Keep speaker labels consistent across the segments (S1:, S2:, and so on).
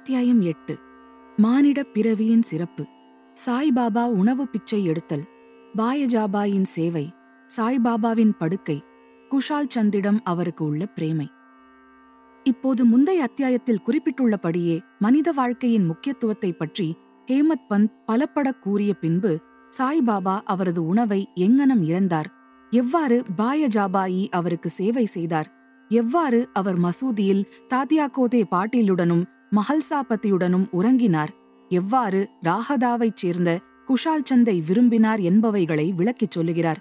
S1: அத்தியாயம் எட்டு மானிட பிறவியின் சிறப்பு சாய்பாபா உணவு பிச்சை எடுத்தல் பாயஜாபாயின் சேவை சாய்பாபாவின் படுக்கை குஷால் சந்திடம் அவருக்கு உள்ள பிரேமை இப்போது முந்தைய அத்தியாயத்தில் குறிப்பிட்டுள்ளபடியே மனித வாழ்க்கையின் முக்கியத்துவத்தை பற்றி ஹேமத் பந்த் பலப்பட கூறிய பின்பு சாய்பாபா அவரது உணவை எங்கனம் இறந்தார் எவ்வாறு பாயஜாபாயி அவருக்கு சேவை செய்தார் எவ்வாறு அவர் மசூதியில் தாத்தியாகோதே பாட்டீலுடனும் மஹல்சாபதியுடனும் உறங்கினார் எவ்வாறு ராகதாவைச் சேர்ந்த குஷால் சந்தை விரும்பினார் என்பவைகளை விளக்கிச் சொல்லுகிறார்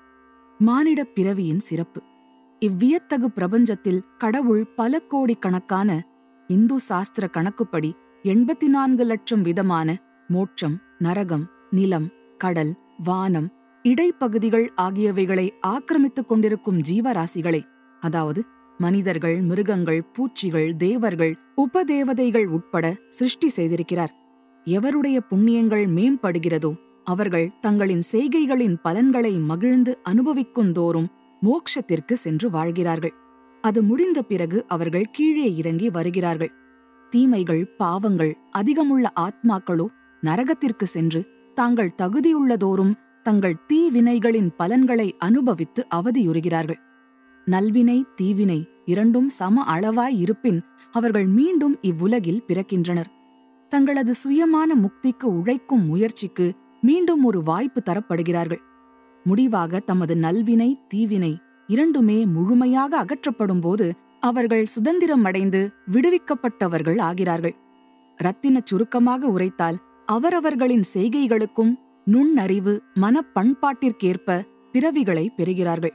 S1: மானிடப் பிறவியின் சிறப்பு இவ்வியத்தகு பிரபஞ்சத்தில் கடவுள் பல கோடிக்கணக்கான இந்து சாஸ்திர கணக்குப்படி எண்பத்தி நான்கு லட்சம் விதமான மோட்சம் நரகம் நிலம் கடல் வானம் இடைப்பகுதிகள் ஆகியவைகளை ஆக்கிரமித்துக் கொண்டிருக்கும் ஜீவராசிகளை அதாவது மனிதர்கள் மிருகங்கள் பூச்சிகள் தேவர்கள் உபதேவதைகள் உட்பட சிருஷ்டி செய்திருக்கிறார் எவருடைய புண்ணியங்கள் மேம்படுகிறதோ அவர்கள் தங்களின் செய்கைகளின் பலன்களை மகிழ்ந்து அனுபவிக்குந்தோறும் மோக்ஷத்திற்கு சென்று வாழ்கிறார்கள் அது முடிந்த பிறகு அவர்கள் கீழே இறங்கி வருகிறார்கள் தீமைகள் பாவங்கள் அதிகமுள்ள ஆத்மாக்களோ நரகத்திற்கு சென்று தாங்கள் தகுதியுள்ளதோறும் தங்கள் தீவினைகளின் பலன்களை அனுபவித்து அவதியுறுகிறார்கள் நல்வினை தீவினை இரண்டும் சம அளவாய் இருப்பின் அவர்கள் மீண்டும் இவ்வுலகில் பிறக்கின்றனர் தங்களது சுயமான முக்திக்கு உழைக்கும் முயற்சிக்கு மீண்டும் ஒரு வாய்ப்பு தரப்படுகிறார்கள் முடிவாக தமது நல்வினை தீவினை இரண்டுமே முழுமையாக அகற்றப்படும் போது அவர்கள் சுதந்திரம் அடைந்து விடுவிக்கப்பட்டவர்கள் ஆகிறார்கள் ரத்தினச் சுருக்கமாக உரைத்தால் அவரவர்களின் செய்கைகளுக்கும் நுண்ணறிவு மனப்பண்பாட்டிற்கேற்ப பிறவிகளை பெறுகிறார்கள்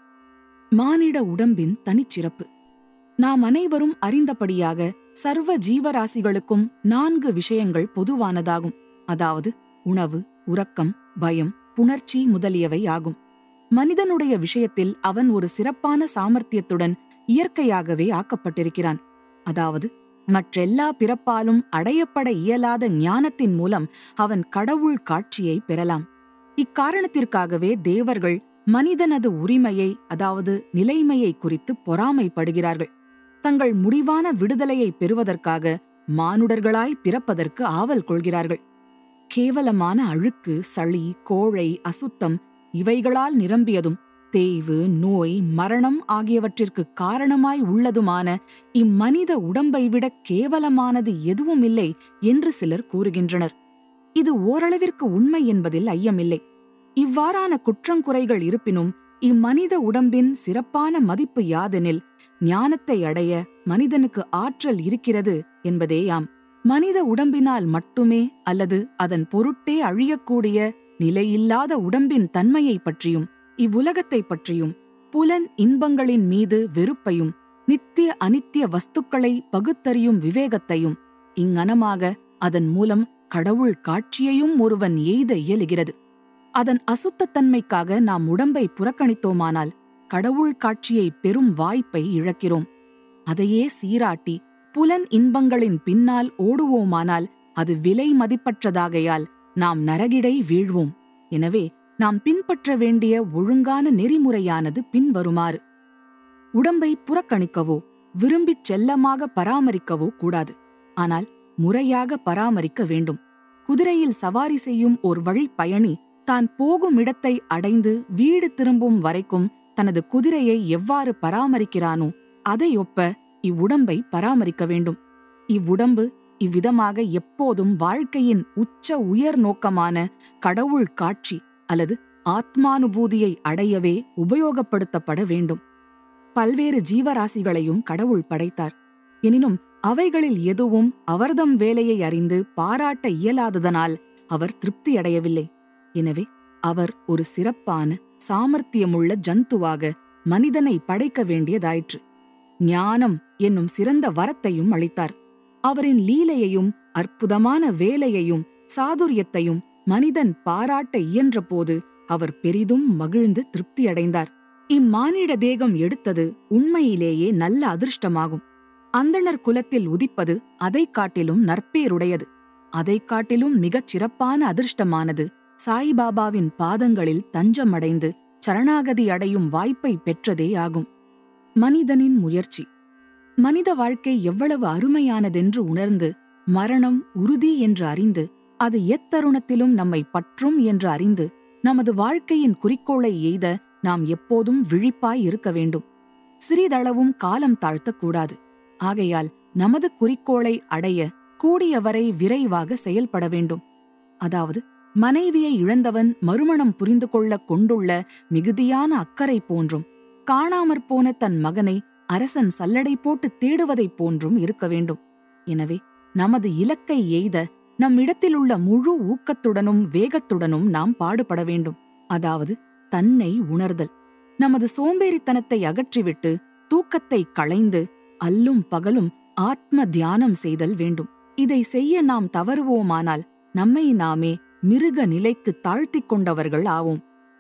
S1: மானிட உடம்பின் தனிச்சிறப்பு நாம் அனைவரும் அறிந்தபடியாக சர்வ ஜீவராசிகளுக்கும் நான்கு விஷயங்கள் பொதுவானதாகும் அதாவது உணவு உறக்கம் பயம் புணர்ச்சி முதலியவை ஆகும் மனிதனுடைய விஷயத்தில் அவன் ஒரு சிறப்பான சாமர்த்தியத்துடன் இயற்கையாகவே ஆக்கப்பட்டிருக்கிறான் அதாவது மற்றெல்லா பிறப்பாலும் அடையப்பட இயலாத ஞானத்தின் மூலம் அவன் கடவுள் காட்சியை பெறலாம் இக்காரணத்திற்காகவே தேவர்கள் மனிதனது உரிமையை அதாவது நிலைமையை குறித்து பொறாமைப்படுகிறார்கள் தங்கள் முடிவான விடுதலையை பெறுவதற்காக மானுடர்களாய் பிறப்பதற்கு ஆவல் கொள்கிறார்கள் கேவலமான அழுக்கு சளி கோழை அசுத்தம் இவைகளால் நிரம்பியதும் தேய்வு நோய் மரணம் ஆகியவற்றிற்கு காரணமாய் உள்ளதுமான இம்மனித உடம்பை விட கேவலமானது எதுவும் இல்லை என்று சிலர் கூறுகின்றனர் இது ஓரளவிற்கு உண்மை என்பதில் ஐயமில்லை இவ்வாறான குற்றங்குறைகள் இருப்பினும் இம்மனித உடம்பின் சிறப்பான மதிப்பு யாதெனில் ஞானத்தை அடைய மனிதனுக்கு ஆற்றல் இருக்கிறது என்பதேயாம் மனித உடம்பினால் மட்டுமே அல்லது அதன் பொருட்டே அழியக்கூடிய நிலையில்லாத உடம்பின் தன்மையை பற்றியும் இவ்வுலகத்தை பற்றியும் புலன் இன்பங்களின் மீது வெறுப்பையும் நித்திய அனித்திய வஸ்துக்களை பகுத்தறியும் விவேகத்தையும் இங்கனமாக அதன் மூலம் கடவுள் காட்சியையும் ஒருவன் எய்த இயலுகிறது அதன் அசுத்தத்தன்மைக்காக நாம் உடம்பை புறக்கணித்தோமானால் கடவுள் காட்சியை பெரும் வாய்ப்பை இழக்கிறோம் அதையே சீராட்டி புலன் இன்பங்களின் பின்னால் ஓடுவோமானால் அது விலை மதிப்பற்றதாகையால் நாம் நரகிடை வீழ்வோம் எனவே நாம் பின்பற்ற வேண்டிய ஒழுங்கான நெறிமுறையானது பின்வருமாறு உடம்பை புறக்கணிக்கவோ விரும்பிச் செல்லமாக பராமரிக்கவோ கூடாது ஆனால் முறையாக பராமரிக்க வேண்டும் குதிரையில் சவாரி செய்யும் ஓர் வழி பயணி தான் போகும் இடத்தை அடைந்து வீடு திரும்பும் வரைக்கும் தனது குதிரையை எவ்வாறு பராமரிக்கிறானோ அதை ஒப்ப இவ்வுடம்பை பராமரிக்க வேண்டும் இவ்வுடம்பு இவ்விதமாக எப்போதும் வாழ்க்கையின் உச்ச உயர் நோக்கமான கடவுள் காட்சி அல்லது ஆத்மானுபூதியை அடையவே உபயோகப்படுத்தப்பட வேண்டும் பல்வேறு ஜீவராசிகளையும் கடவுள் படைத்தார் எனினும் அவைகளில் எதுவும் அவர்தம் வேலையை அறிந்து பாராட்ட இயலாததனால் அவர் திருப்தியடையவில்லை எனவே அவர் ஒரு சிறப்பான சாமர்த்தியமுள்ள ஜந்துவாக மனிதனை படைக்க வேண்டியதாயிற்று ஞானம் என்னும் சிறந்த வரத்தையும் அளித்தார் அவரின் லீலையையும் அற்புதமான வேலையையும் சாதுரியத்தையும் மனிதன் பாராட்ட இயன்றபோது அவர் பெரிதும் மகிழ்ந்து திருப்தியடைந்தார் இம்மானிட தேகம் எடுத்தது உண்மையிலேயே நல்ல அதிர்ஷ்டமாகும் அந்தணர் குலத்தில் உதிப்பது அதைக் காட்டிலும் நற்பேருடையது அதைக் காட்டிலும் மிகச் சிறப்பான அதிர்ஷ்டமானது சாய்பாபாவின் பாதங்களில் தஞ்சமடைந்து சரணாகதி அடையும் வாய்ப்பை பெற்றதே ஆகும் மனிதனின் முயற்சி மனித வாழ்க்கை எவ்வளவு அருமையானதென்று உணர்ந்து மரணம் உறுதி என்று அறிந்து அது எத்தருணத்திலும் நம்மை பற்றும் என்று அறிந்து நமது வாழ்க்கையின் குறிக்கோளை எய்த நாம் எப்போதும் விழிப்பாய் இருக்க வேண்டும் சிறிதளவும் காலம் தாழ்த்தக்கூடாது ஆகையால் நமது குறிக்கோளை அடைய கூடியவரை விரைவாக செயல்பட வேண்டும் அதாவது மனைவியை இழந்தவன் மறுமணம் புரிந்து கொள்ள கொண்டுள்ள மிகுதியான அக்கறை போன்றும் காணாமற் போன தன் மகனை அரசன் சல்லடை போட்டு தேடுவதைப் போன்றும் இருக்க வேண்டும் எனவே நமது இலக்கை எய்த நம்மிடத்திலுள்ள முழு ஊக்கத்துடனும் வேகத்துடனும் நாம் பாடுபட வேண்டும் அதாவது தன்னை உணர்தல் நமது சோம்பேறித்தனத்தை அகற்றிவிட்டு தூக்கத்தை களைந்து அல்லும் பகலும் ஆத்ம தியானம் செய்தல் வேண்டும் இதை செய்ய நாம் தவறுவோமானால் நம்மை நாமே மிருக நிலைக்கு தாழ்த்திக் கொண்டவர்கள் ஆவோம்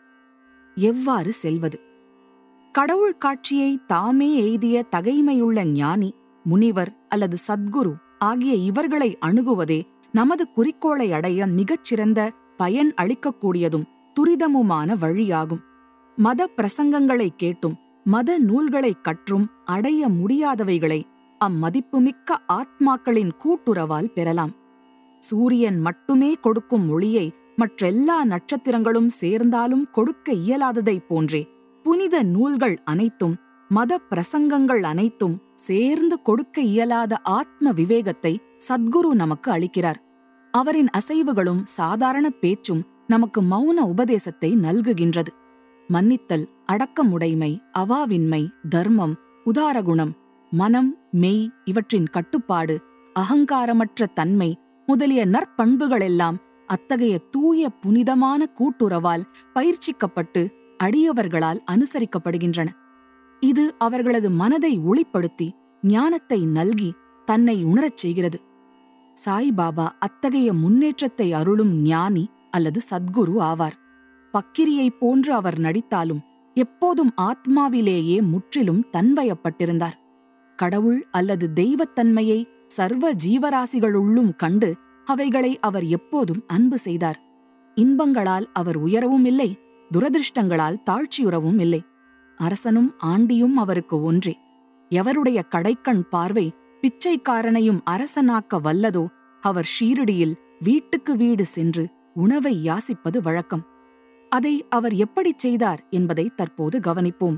S1: எவ்வாறு செல்வது கடவுள் காட்சியை தாமே எய்திய தகைமையுள்ள ஞானி முனிவர் அல்லது சத்குரு ஆகிய இவர்களை அணுகுவதே நமது குறிக்கோளை அடைய மிகச்சிறந்த பயன் அளிக்கக்கூடியதும் துரிதமுமான வழியாகும் மத பிரசங்கங்களை கேட்டும் மத நூல்களைக் கற்றும் அடைய முடியாதவைகளை அம்மதிப்புமிக்க ஆத்மாக்களின் கூட்டுறவால் பெறலாம் சூரியன் மட்டுமே கொடுக்கும் ஒளியை மற்றெல்லா நட்சத்திரங்களும் சேர்ந்தாலும் கொடுக்க இயலாததைப் போன்றே புனித நூல்கள் அனைத்தும் மத பிரசங்கங்கள் அனைத்தும் சேர்ந்து கொடுக்க இயலாத ஆத்ம விவேகத்தை சத்குரு நமக்கு அளிக்கிறார் அவரின் அசைவுகளும் சாதாரண பேச்சும் நமக்கு மௌன உபதேசத்தை நல்குகின்றது மன்னித்தல் அடக்கமுடைமை அவாவின்மை தர்மம் உதாரகுணம் மனம் மெய் இவற்றின் கட்டுப்பாடு அகங்காரமற்ற தன்மை முதலிய நற்பண்புகளெல்லாம் அத்தகைய தூய புனிதமான கூட்டுறவால் பயிற்சிக்கப்பட்டு அடியவர்களால் அனுசரிக்கப்படுகின்றன இது அவர்களது மனதை ஒளிப்படுத்தி ஞானத்தை நல்கி தன்னை உணரச் செய்கிறது சாய்பாபா அத்தகைய முன்னேற்றத்தை அருளும் ஞானி அல்லது சத்குரு ஆவார் பக்கிரியைப் போன்று அவர் நடித்தாலும் எப்போதும் ஆத்மாவிலேயே முற்றிலும் தன்வயப்பட்டிருந்தார் கடவுள் அல்லது தெய்வத்தன்மையை சர்வ ஜீவராசிகளுள்ளும் கண்டு அவைகளை அவர் எப்போதும் அன்பு செய்தார் இன்பங்களால் அவர் உயரவும் இல்லை துரதிருஷ்டங்களால் தாழ்ச்சியுறவும் இல்லை அரசனும் ஆண்டியும் அவருக்கு ஒன்றே எவருடைய கடைக்கண் பார்வை பிச்சைக்காரனையும் அரசனாக்க வல்லதோ அவர் ஷீரடியில் வீட்டுக்கு வீடு சென்று உணவை யாசிப்பது வழக்கம் அதை அவர் எப்படிச் செய்தார் என்பதை தற்போது கவனிப்போம்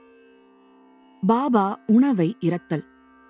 S1: பாபா உணவை இரத்தல்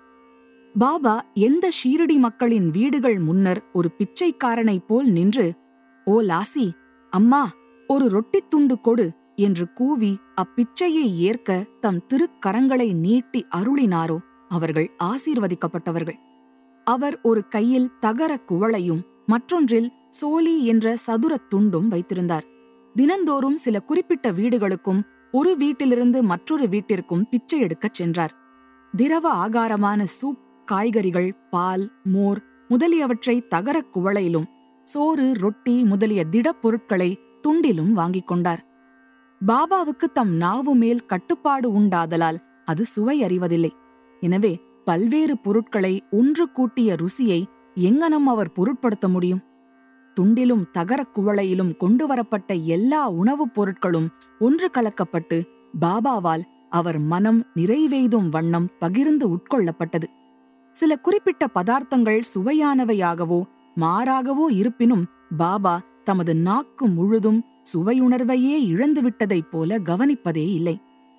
S1: பாபா எந்த ஷீரடி மக்களின் வீடுகள் முன்னர் ஒரு பிச்சைக்காரனைப் போல் நின்று ஓ லாசி அம்மா ஒரு ரொட்டித் துண்டு கொடு என்று கூவி அப்பிச்சையை ஏற்க தம் திருக்கரங்களை நீட்டி அருளினாரோ அவர்கள் ஆசீர்வதிக்கப்பட்டவர்கள் அவர் ஒரு கையில் தகர குவளையும் மற்றொன்றில் சோலி என்ற சதுரத் துண்டும் வைத்திருந்தார் தினந்தோறும் சில குறிப்பிட்ட வீடுகளுக்கும் ஒரு வீட்டிலிருந்து மற்றொரு வீட்டிற்கும் பிச்சை எடுக்கச் சென்றார் திரவ ஆகாரமான சூப் காய்கறிகள் பால் மோர் முதலியவற்றை தகரக் குவளையிலும் சோறு ரொட்டி முதலிய திடப் பொருட்களை துண்டிலும் வாங்கிக் கொண்டார் பாபாவுக்கு தம் நாவு மேல் கட்டுப்பாடு உண்டாதலால் அது சுவை அறிவதில்லை எனவே பல்வேறு பொருட்களை ஒன்று கூட்டிய ருசியை எங்கனம் அவர் பொருட்படுத்த முடியும் துண்டிலும் தகரக் குவளையிலும் கொண்டு வரப்பட்ட எல்லா உணவுப் பொருட்களும் ஒன்று கலக்கப்பட்டு பாபாவால் அவர் மனம் நிறைவெய்தும் வண்ணம் பகிர்ந்து உட்கொள்ளப்பட்டது சில குறிப்பிட்ட பதார்த்தங்கள் சுவையானவையாகவோ மாறாகவோ இருப்பினும் பாபா தமது நாக்கு முழுதும் சுவையுணர்வையே இழந்துவிட்டதைப் போல கவனிப்பதே இல்லை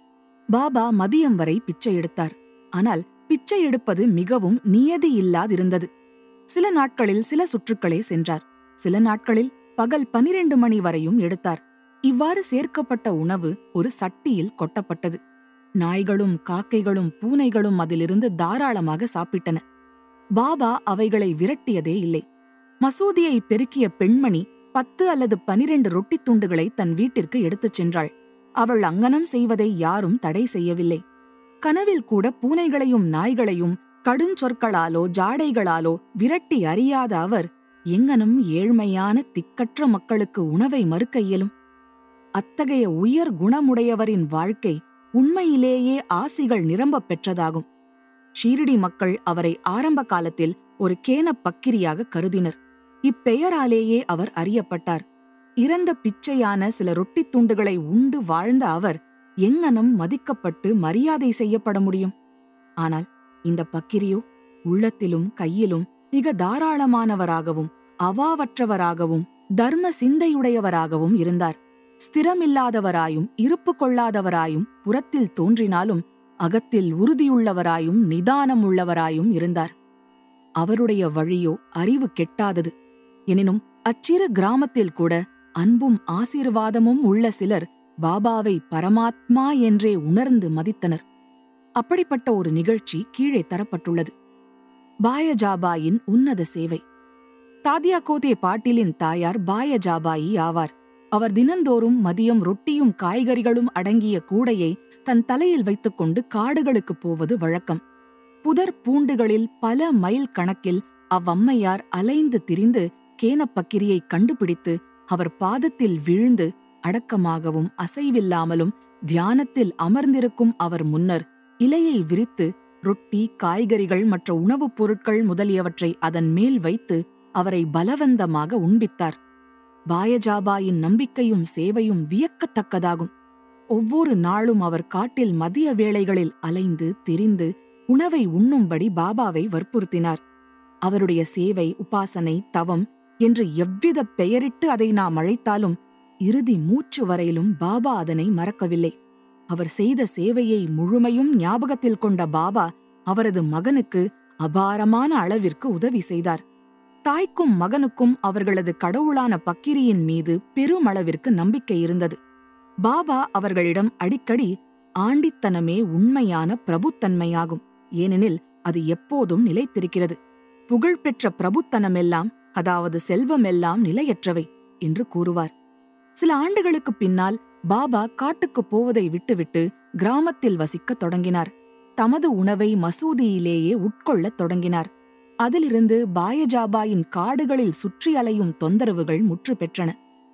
S1: பாபா மதியம் வரை பிச்சை எடுத்தார் ஆனால் பிச்சை எடுப்பது மிகவும் நியதி இல்லாதிருந்தது சில நாட்களில் சில சுற்றுக்களே சென்றார் சில நாட்களில் பகல் பனிரெண்டு மணி வரையும் எடுத்தார் இவ்வாறு சேர்க்கப்பட்ட உணவு ஒரு சட்டியில் கொட்டப்பட்டது நாய்களும் காக்கைகளும் பூனைகளும் அதிலிருந்து தாராளமாக சாப்பிட்டன பாபா அவைகளை விரட்டியதே இல்லை மசூதியை பெருக்கிய பெண்மணி பத்து அல்லது பனிரெண்டு ரொட்டித் துண்டுகளை தன் வீட்டிற்கு எடுத்துச் சென்றாள் அவள் அங்கனம் செய்வதை யாரும் தடை செய்யவில்லை கனவில் கூட பூனைகளையும் நாய்களையும் கடுஞ்சொற்களாலோ ஜாடைகளாலோ விரட்டி அறியாத அவர் எங்கனம் ஏழ்மையான திக்கற்ற மக்களுக்கு உணவை மறுக்க இயலும் அத்தகைய உயர் குணமுடையவரின் வாழ்க்கை உண்மையிலேயே ஆசிகள் நிரம்பப் பெற்றதாகும் ஷீரடி மக்கள் அவரை ஆரம்ப காலத்தில் ஒரு கேன பக்கிரியாக கருதினர் இப்பெயராலேயே அவர் அறியப்பட்டார் இறந்த பிச்சையான சில ரொட்டித் துண்டுகளை உண்டு வாழ்ந்த அவர் எங்கனம் மதிக்கப்பட்டு மரியாதை செய்யப்பட முடியும் ஆனால் இந்த பக்கிரியோ உள்ளத்திலும் கையிலும் மிக தாராளமானவராகவும் அவாவற்றவராகவும் தர்ம சிந்தையுடையவராகவும் இருந்தார் ஸ்திரமில்லாதவராயும் இருப்பு கொள்ளாதவராயும் புறத்தில் தோன்றினாலும் அகத்தில் உறுதியுள்ளவராயும் நிதானம் உள்ளவராயும் இருந்தார் அவருடைய வழியோ அறிவு கெட்டாதது எனினும் அச்சிறு கிராமத்தில் கூட அன்பும் ஆசீர்வாதமும் உள்ள சிலர் பாபாவை பரமாத்மா என்றே உணர்ந்து மதித்தனர் அப்படிப்பட்ட ஒரு நிகழ்ச்சி கீழே தரப்பட்டுள்ளது பாயஜாபாயின் உன்னத சேவை தாதியா கோதே பாட்டிலின் தாயார் பாயஜாபாயி ஆவார் அவர் தினந்தோறும் மதியம் ரொட்டியும் காய்கறிகளும் அடங்கிய கூடையை தன் தலையில் வைத்துக்கொண்டு காடுகளுக்குப் போவது வழக்கம் புதர் பூண்டுகளில் பல மைல் கணக்கில் அவ்வம்மையார் அலைந்து திரிந்து கேனப்பக்கிரியை கண்டுபிடித்து அவர் பாதத்தில் வீழ்ந்து அடக்கமாகவும் அசைவில்லாமலும் தியானத்தில் அமர்ந்திருக்கும் அவர் முன்னர் இலையை விரித்து ரொட்டி காய்கறிகள் மற்ற உணவுப் பொருட்கள் முதலியவற்றை அதன் மேல் வைத்து அவரை பலவந்தமாக உண்பித்தார் பாயஜாபாயின் நம்பிக்கையும் சேவையும் வியக்கத்தக்கதாகும் ஒவ்வொரு நாளும் அவர் காட்டில் மதிய வேளைகளில் அலைந்து திரிந்து உணவை உண்ணும்படி பாபாவை வற்புறுத்தினார் அவருடைய சேவை உபாசனை தவம் என்று எவ்வித பெயரிட்டு அதை நாம் அழைத்தாலும் இறுதி மூச்சு வரையிலும் பாபா அதனை மறக்கவில்லை அவர் செய்த சேவையை முழுமையும் ஞாபகத்தில் கொண்ட பாபா அவரது மகனுக்கு அபாரமான அளவிற்கு உதவி செய்தார் தாய்க்கும் மகனுக்கும் அவர்களது கடவுளான பக்கிரியின் மீது பெருமளவிற்கு நம்பிக்கை இருந்தது பாபா அவர்களிடம் அடிக்கடி ஆண்டித்தனமே உண்மையான பிரபுத்தன்மையாகும் ஏனெனில் அது எப்போதும் நிலைத்திருக்கிறது புகழ்பெற்ற பிரபுத்தனமெல்லாம் அதாவது செல்வமெல்லாம் நிலையற்றவை என்று கூறுவார் சில ஆண்டுகளுக்குப் பின்னால் பாபா காட்டுக்குப் போவதை விட்டுவிட்டு கிராமத்தில் வசிக்கத் தொடங்கினார் தமது உணவை மசூதியிலேயே உட்கொள்ளத் தொடங்கினார் அதிலிருந்து பாயஜாபாயின் காடுகளில் சுற்றி அலையும் தொந்தரவுகள் முற்று பெற்றன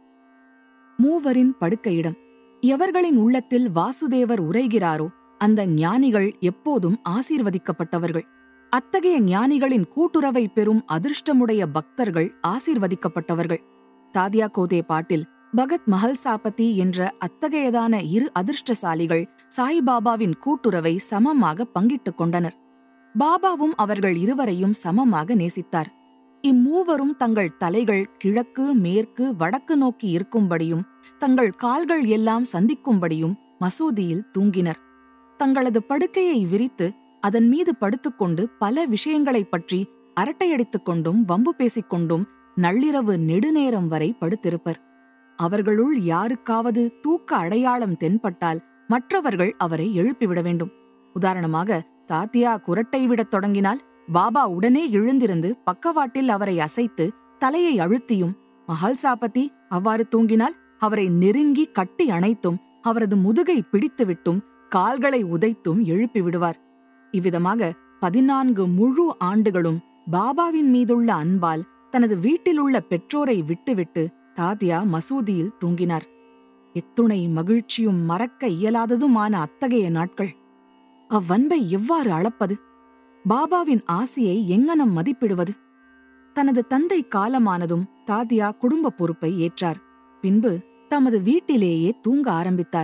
S1: மூவரின் படுக்கையிடம் எவர்களின் உள்ளத்தில் வாசுதேவர் உரைகிறாரோ அந்த ஞானிகள் எப்போதும் ஆசீர்வதிக்கப்பட்டவர்கள் அத்தகைய ஞானிகளின் கூட்டுறவை பெறும் அதிர்ஷ்டமுடைய பக்தர்கள் ஆசீர்வதிக்கப்பட்டவர்கள் தாதியா கோதே பாட்டில் பகத் மஹல்சாபதி என்ற அத்தகையதான இரு அதிர்ஷ்டசாலிகள் சாய்பாபாவின் கூட்டுறவை சமமாக பங்கிட்டுக் கொண்டனர் பாபாவும் அவர்கள் இருவரையும் சமமாக நேசித்தார் இம்மூவரும் தங்கள் தலைகள் கிழக்கு மேற்கு வடக்கு நோக்கி இருக்கும்படியும் தங்கள் கால்கள் எல்லாம் சந்திக்கும்படியும் மசூதியில் தூங்கினர் தங்களது படுக்கையை விரித்து அதன் மீது படுத்துக்கொண்டு பல விஷயங்களைப் பற்றி அரட்டையடித்துக் கொண்டும் வம்பு பேசிக் கொண்டும் நள்ளிரவு நெடுநேரம் வரை படுத்திருப்பர் அவர்களுள் யாருக்காவது தூக்க அடையாளம் தென்பட்டால் மற்றவர்கள் அவரை எழுப்பிவிட வேண்டும் உதாரணமாக தாத்தியா குரட்டை விடத் தொடங்கினால் பாபா உடனே எழுந்திருந்து பக்கவாட்டில் அவரை அசைத்து தலையை அழுத்தியும் மஹால் சாபதி அவ்வாறு தூங்கினால் அவரை நெருங்கி கட்டி அணைத்தும் அவரது முதுகை பிடித்துவிட்டும் கால்களை உதைத்தும் எழுப்பி விடுவார் இவ்விதமாக பதினான்கு முழு ஆண்டுகளும் பாபாவின் மீதுள்ள அன்பால் தனது வீட்டிலுள்ள பெற்றோரை விட்டுவிட்டு தாதியா மசூதியில் தூங்கினார் எத்துணை மகிழ்ச்சியும் மறக்க இயலாததுமான அத்தகைய நாட்கள் அவ்வன்பை எவ்வாறு அளப்பது பாபாவின் ஆசையை எங்கனம் மதிப்பிடுவது தனது தந்தை காலமானதும் தாதியா குடும்ப பொறுப்பை ஏற்றார் பின்பு தமது வீட்டிலேயே தூங்க ஆரம்பித்தார்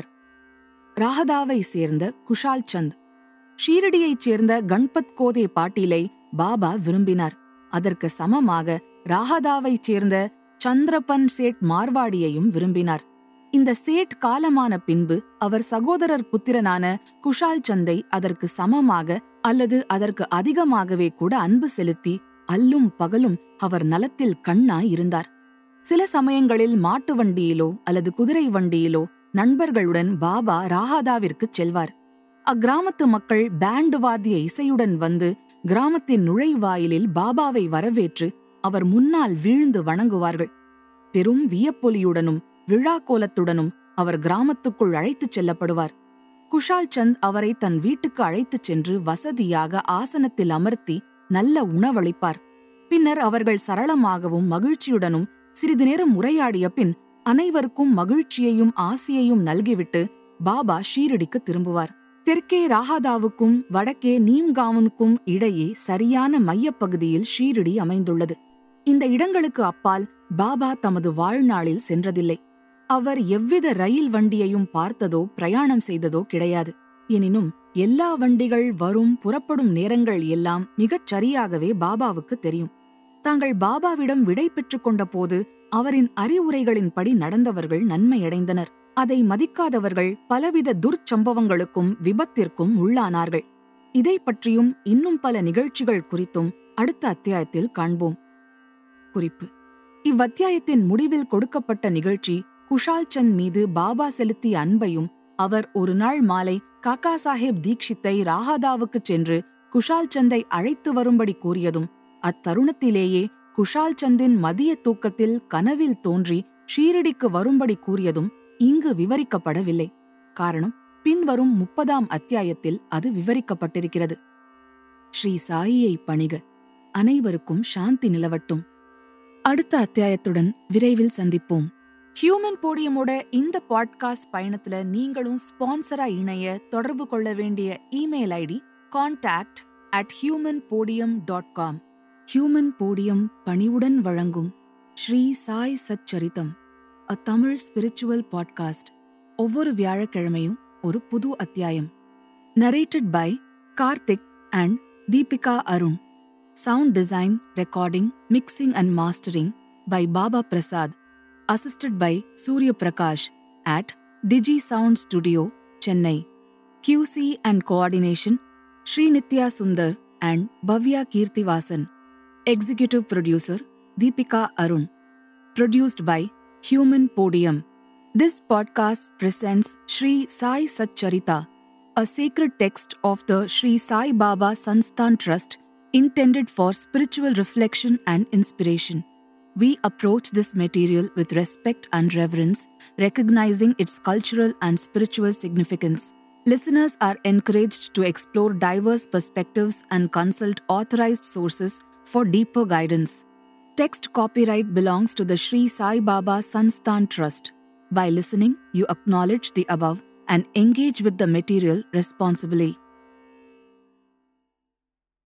S1: ராகதாவை சேர்ந்த குஷால் சந்த் ஷீரடியைச் சேர்ந்த கண்பத் கோதே பாட்டீலை பாபா விரும்பினார் அதற்கு சமமாக ராகதாவைச் சேர்ந்த சந்திரபன் சேட் மார்வாடியையும் விரும்பினார் இந்த சேட் காலமான பின்பு அவர் சகோதரர் புத்திரனான குஷால் சந்தை அதற்கு சமமாக அல்லது அதற்கு அதிகமாகவே கூட அன்பு செலுத்தி அல்லும் பகலும் அவர் நலத்தில் கண்ணாய் இருந்தார் சில சமயங்களில் மாட்டு வண்டியிலோ அல்லது குதிரை வண்டியிலோ நண்பர்களுடன் பாபா ராகாதாவிற்குச் செல்வார் அக்கிராமத்து மக்கள் பேண்டு வாத்திய இசையுடன் வந்து கிராமத்தின் நுழைவாயிலில் பாபாவை வரவேற்று அவர் முன்னால் வீழ்ந்து வணங்குவார்கள் பெரும் வியப்பொலியுடனும் விழா கோலத்துடனும் அவர் கிராமத்துக்குள் அழைத்துச் செல்லப்படுவார் குஷால் சந்த் அவரை தன் வீட்டுக்கு அழைத்துச் சென்று வசதியாக ஆசனத்தில் அமர்த்தி நல்ல உணவளிப்பார் பின்னர் அவர்கள் சரளமாகவும் மகிழ்ச்சியுடனும் சிறிது நேரம் உரையாடிய பின் அனைவருக்கும் மகிழ்ச்சியையும் ஆசியையும் நல்கிவிட்டு பாபா ஷீரடிக்கு திரும்புவார் தெற்கே ராகாதாவுக்கும் வடக்கே நீம்காவுனுக்கும் இடையே சரியான மையப்பகுதியில் ஷீரடி அமைந்துள்ளது இந்த இடங்களுக்கு அப்பால் பாபா தமது வாழ்நாளில் சென்றதில்லை அவர் எவ்வித ரயில் வண்டியையும் பார்த்ததோ பிரயாணம் செய்ததோ கிடையாது எனினும் எல்லா வண்டிகள் வரும் புறப்படும் நேரங்கள் எல்லாம் மிகச் சரியாகவே பாபாவுக்கு தெரியும் தாங்கள் பாபாவிடம் விடை பெற்றுக் கொண்ட போது அவரின் அறிவுரைகளின்படி நடந்தவர்கள் நன்மையடைந்தனர் அதை மதிக்காதவர்கள் பலவித துர்ச்சம்பவங்களுக்கும் விபத்திற்கும் உள்ளானார்கள் இதை பற்றியும் இன்னும் பல நிகழ்ச்சிகள் குறித்தும் அடுத்த அத்தியாயத்தில் காண்போம் குறிப்பு இவ்வத்தியாயத்தின் முடிவில் கொடுக்கப்பட்ட நிகழ்ச்சி குஷால் சந்த் மீது பாபா செலுத்திய அன்பையும் அவர் ஒரு நாள் மாலை காக்கா சாஹேப் தீக்ஷித்தை ராகாதாவுக்குச் சென்று குஷால் சந்தை அழைத்து வரும்படி கூறியதும் அத்தருணத்திலேயே குஷால் சந்தின் மதிய தூக்கத்தில் கனவில் தோன்றி ஷீரடிக்கு வரும்படி கூறியதும் இங்கு விவரிக்கப்படவில்லை காரணம் பின்வரும் முப்பதாம் அத்தியாயத்தில் அது விவரிக்கப்பட்டிருக்கிறது ஸ்ரீ சாயியை பணிக அனைவருக்கும் சாந்தி நிலவட்டும் அடுத்த அத்தியாயத்துடன் விரைவில் சந்திப்போம் ஹியூமன் போடியமோட இந்த பாட்காஸ்ட் பயணத்துல நீங்களும் ஸ்பான்சரா இணைய தொடர்பு கொள்ள வேண்டிய email ID contact at human podium dot com human podium பணிவுடன் வழங்கும் Sri Sai Satcharitham a Tamil spiritual podcast ஒவ்வொரு வியாழக்கிழமையும் ஒரு புது அத்தியாயம் narrated by Karthik and Deepika Arun sound design recording mixing and mastering by Baba Prasad assisted by Surya Prakash at Digi Sound Studio, Chennai. QC and coordination Sri Nitya Sundar and Bhavya Kirtivasan. Executive producer Deepika Arun. Produced by Human Podium. This podcast presents Sri Sai Satcharita, a sacred text of the Sri Sai Baba Sansthan Trust intended for spiritual reflection and inspiration. We approach this material with respect and reverence, recognizing its cultural and spiritual significance. Listeners are encouraged to explore diverse perspectives and consult authorized sources for deeper guidance. Text copyright belongs to the Sri Sai Baba Sansthan Trust. By listening, you acknowledge the above and engage with the material responsibly.